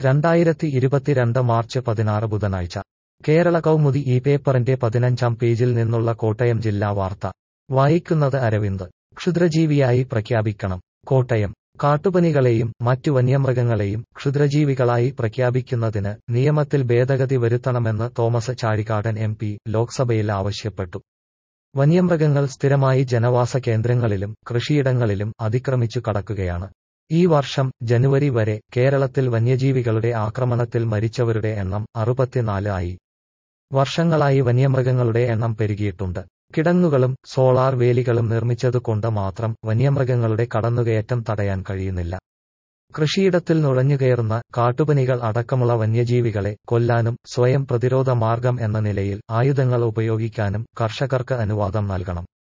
രണ്ടായിരത്തി ഇരുപത്തിരണ്ട് മാർച്ച് പതിനാറ് ബുധനാഴ്ച കേരള കൗമുദി ഈ പേപ്പറിന്റെ പതിനഞ്ചാം പേജിൽ നിന്നുള്ള കോട്ടയം ജില്ലാ വാർത്ത വായിക്കുന്നത് അരവിന്ദ് ക്ഷുദ്രജീവിയായി പ്രഖ്യാപിക്കണം കോട്ടയം കാട്ടുപനികളെയും മറ്റു വന്യമൃഗങ്ങളെയും ക്ഷുദ്രജീവികളായി പ്രഖ്യാപിക്കുന്നതിന് നിയമത്തിൽ ഭേദഗതി വരുത്തണമെന്ന് തോമസ് ചാഴികാടൻ എം പി ലോക്സഭയിൽ ആവശ്യപ്പെട്ടു വന്യമൃഗങ്ങൾ സ്ഥിരമായി ജനവാസ കേന്ദ്രങ്ങളിലും കൃഷിയിടങ്ങളിലും അതിക്രമിച്ചു കടക്കുകയാണ് ഈ വർഷം ജനുവരി വരെ കേരളത്തിൽ വന്യജീവികളുടെ ആക്രമണത്തിൽ മരിച്ചവരുടെ എണ്ണം അറുപത്തിനാല് ആയി വർഷങ്ങളായി വന്യമൃഗങ്ങളുടെ എണ്ണം പെരുകിയിട്ടുണ്ട് കിടങ്ങുകളും സോളാർ വേലികളും നിർമ്മിച്ചതുകൊണ്ട് മാത്രം വന്യമൃഗങ്ങളുടെ കടന്നുകയറ്റം തടയാൻ കഴിയുന്നില്ല കൃഷിയിടത്തിൽ നുഴഞ്ഞുകയറുന്ന കാട്ടുപനികൾ അടക്കമുള്ള വന്യജീവികളെ കൊല്ലാനും സ്വയം പ്രതിരോധ മാർഗം എന്ന നിലയിൽ ആയുധങ്ങൾ ഉപയോഗിക്കാനും കർഷകർക്ക് അനുവാദം നൽകണം